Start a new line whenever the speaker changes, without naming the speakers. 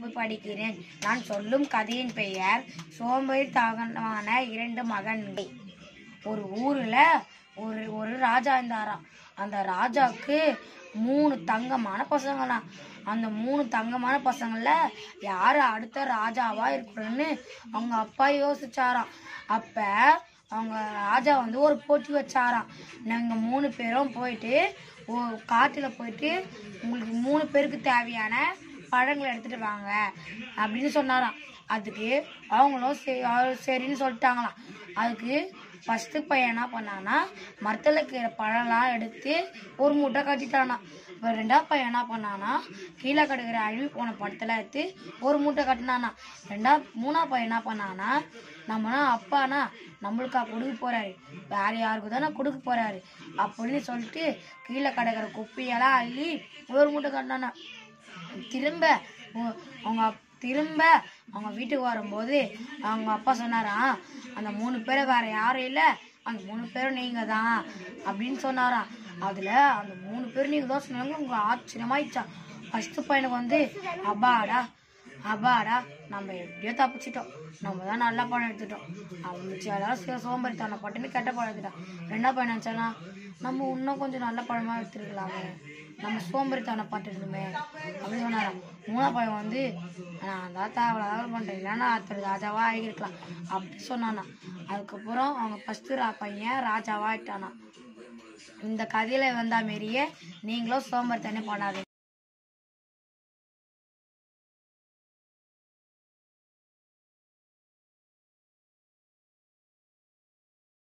வகுப்பு படிக்கிறேன் நான் சொல்லும் கதையின் பெயர் சோம்பேறித்தனமான இரண்டு மகன்கள் ஒரு ஊரில் ஒரு ஒரு ராஜா இருந்தாராம் அந்த ராஜாவுக்கு மூணு தங்கமான பசங்களாம் அந்த மூணு தங்கமான பசங்கள யார் அடுத்த ராஜாவா இருக்கணும்னு அவங்க அப்பா யோசிச்சாராம் அப்ப அவங்க ராஜா வந்து ஒரு போட்டி வச்சாராம் நாங்கள் மூணு பேரும் போயிட்டு ஓ காட்டில் போயிட்டு உங்களுக்கு மூணு பேருக்கு தேவையான பழங்களை எடுத்துட்டு வாங்க அப்படின்னு சொன்னாராம் அதுக்கு அவங்களும் சரி அவ- சரின்னு சொல்லிட்டாங்களாம் அதுக்கு ஃபஸ்ட்டு பையன் என்ன பண்ணான்னா மரத்தில் இருக்கிற பழம்லாம் எடுத்து ஒரு மூட்டை கட்டிட்டானா இப்போ ரெண்டாவது பையன் என்ன பண்ணானா கீழே கிடக்கிற அழுவி போன படத்தெல்லாம் எடுத்து ஒரு மூட்டை கட்டினானா ரெண்டா மூணாவது பையன் என்ன பண்ணானா நம்மனா அப்பானா நம்மளுக்கா கொடுக்க போறாரு வேற யாருக்கு தானே கொடுக்க போறாரு அப்படின்னு சொல்லிட்டு கீழே கிடக்கிற குப்பையெல்லாம் அள்ளி ஒரு மூட்டை கட்டினானா திரும்ப உ- அவங்க அப்- திரும்ப அவங்க வீட்டுக்கு வரும்போது அவங்க அப்பா சொன்னாராம் அந்த மூணு பேரை வேற யாரும் இல்லை அந்த மூணு பேரும் நீங்க தான் அப்படின்னு சொன்னாராம் அதுல அந்த மூணு பேரும் நீங்க தான் சொன்னாங்க உங்களுக்கு ஆச்சரியமாயிடுச்சா ஃபர்ஸ்ட் பையனுக்கு வந்து அப்பாடா அப்பாடா நம்ம எப்படியோ தப்பிச்சிட்டோம் நம்ம தான் நல்ல படம் எடுத்துட்டோம் அவன் மிச்சம் எல்லாரும் சோ- சோம்பேறித்தனம் பட்டுன்னு கெட்ட படம் எடுத்துட்டான் ரெண்டாவது பையன் நினச்சானா நம்ம இன்னும் கொஞ்சம் நல்ல படமா எடுத்துருக்கலாமே நம்ம சோம்பேறித்தனம் பட்டுருந்தோமே அப்படின்னு சொன்னாராம் மூணா பையன் வந்து நான் தான் தேவையில்லாத பண்ணுறேன் இல்லைன்னா அடுத்த ராஜாவா ஆகியிருக்கலாம் அப்படி சொன்னானா அதுக்கப்புறம் அவங்க ஃபஸ்ட்டு ரா பையன் ராஜாவா ஆயிட்டானா இந்த கதையில வந்தா மாரியே நீங்களும் சோம்பேறித்தனம் பண்ணாதீங்க